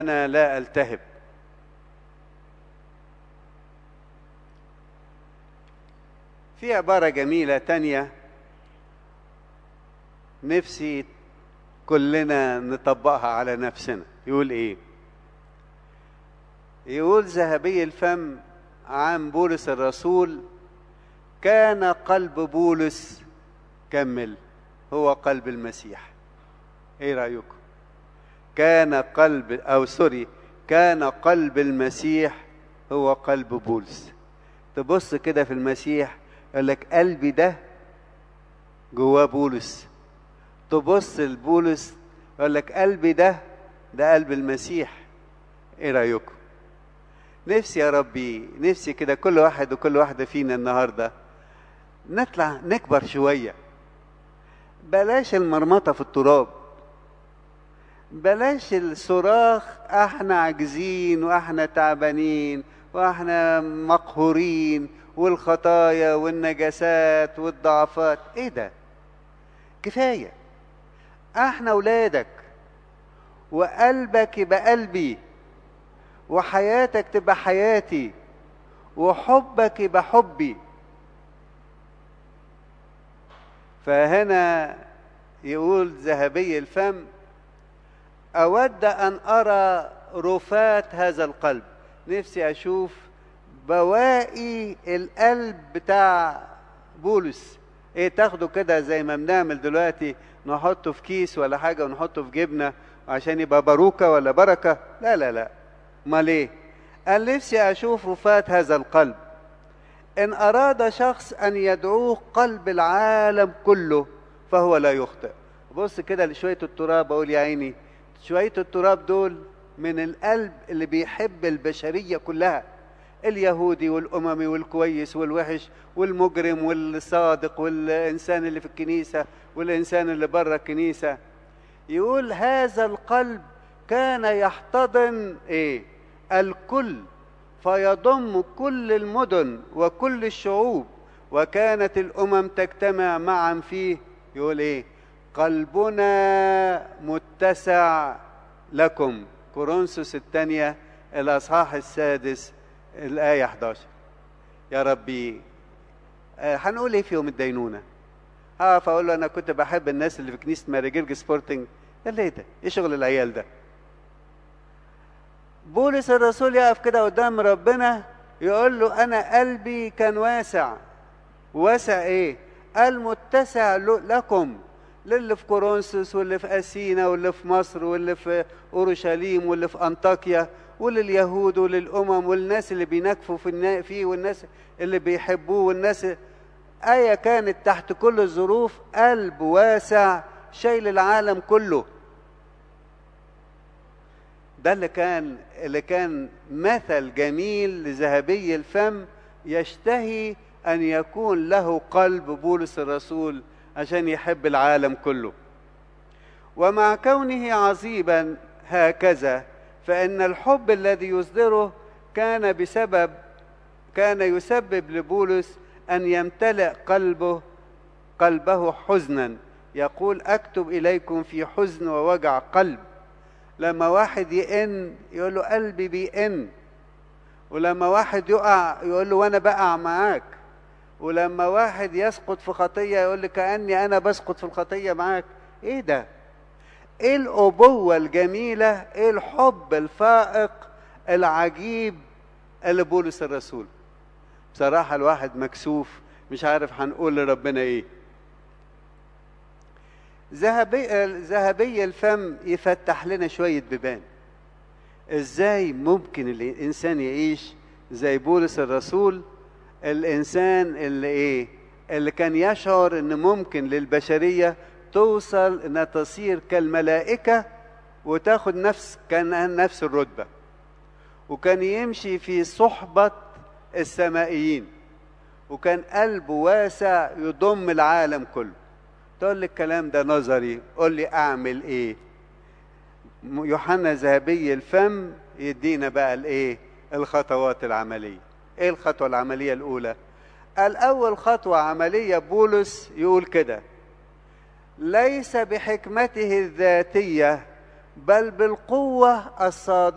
أنا لا ألتهب في عبارة جميلة تانية نفسي كلنا نطبقها على نفسنا يقول ايه يقول ذهبي الفم عن بولس الرسول كان قلب بولس كمل هو قلب المسيح ايه رايكم كان قلب او سوري كان قلب المسيح هو قلب بولس تبص كده في المسيح يقول لك قلبي ده جواه بولس تبص لبولس يقول لك قلبي ده ده قلب المسيح ايه رايكم نفسي يا ربي نفسي كده كل واحد وكل واحده فينا النهارده نطلع نكبر شويه بلاش المرمطه في التراب بلاش الصراخ احنا عاجزين واحنا تعبانين واحنا مقهورين والخطايا والنجاسات والضعفات ايه ده كفايه احنا اولادك وقلبك يبقى قلبي وحياتك تبقى حياتي وحبك يبقى حبي فهنا يقول ذهبي الفم اود ان ارى رفات هذا القلب نفسي اشوف بواقي القلب بتاع بولس ايه تاخده كده زي ما بنعمل دلوقتي نحطه في كيس ولا حاجه ونحطه في جبنه عشان يبقى باروكه ولا بركه لا لا لا امال ايه قال نفسي اشوف رفات هذا القلب ان اراد شخص ان يدعوه قلب العالم كله فهو لا يخطئ بص كده لشويه التراب اقول يا عيني شويه التراب دول من القلب اللي بيحب البشريه كلها اليهودي والاممي والكويس والوحش والمجرم والصادق والانسان اللي في الكنيسه والانسان اللي بره الكنيسه يقول هذا القلب كان يحتضن ايه الكل فيضم كل المدن وكل الشعوب وكانت الامم تجتمع معا فيه يقول ايه قلبنا متسع لكم كورنثوس الثانيه الاصحاح السادس الآية 11 يا ربي آه هنقول ايه في يوم الدينونة؟ هقف اقول له انا كنت بحب الناس اللي في كنيسة ماري سبورتنج قال لي ايه ده؟ ايه شغل العيال ده؟ بولس الرسول يقف كده قدام ربنا يقول له انا قلبي كان واسع واسع ايه؟ قال متسع لكم للي في كورنثوس واللي في اثينا واللي في مصر واللي في اورشليم واللي في انطاكيا ولليهود وللامم والناس اللي بينكفوا في فيه والناس اللي بيحبوه والناس آية كانت تحت كل الظروف قلب واسع شايل العالم كله ده اللي كان اللي كان مثل جميل لذهبي الفم يشتهي ان يكون له قلب بولس الرسول عشان يحب العالم كله ومع كونه عظيما هكذا فإن الحب الذي يصدره كان بسبب كان يسبب لبولس أن يمتلئ قلبه قلبه حزنا يقول أكتب إليكم في حزن ووجع قلب لما واحد يئن يقول له قلبي بيئن ولما واحد يقع يقول له وأنا بقع معاك ولما واحد يسقط في خطية يقول لي كأني أنا بسقط في الخطية معاك إيه ده؟ ايه الابوه الجميله ايه الحب الفائق العجيب اللي بولس الرسول بصراحه الواحد مكسوف مش عارف هنقول لربنا ايه ذهبي ذهبي الفم يفتح لنا شويه بيبان ازاي ممكن الانسان يعيش زي بولس الرسول الانسان اللي ايه اللي كان يشعر ان ممكن للبشريه توصل انها تصير كالملائكة وتاخد نفس كان نفس الرتبة وكان يمشي في صحبة السمائيين وكان قلبه واسع يضم العالم كله تقول لي الكلام ده نظري قول لي اعمل ايه يوحنا ذهبي الفم يدينا بقى الايه الخطوات العمليه ايه الخطوه العمليه الاولى الاول خطوه عمليه بولس يقول كده ليس بحكمته الذاتيه بل بالقوه الصادقه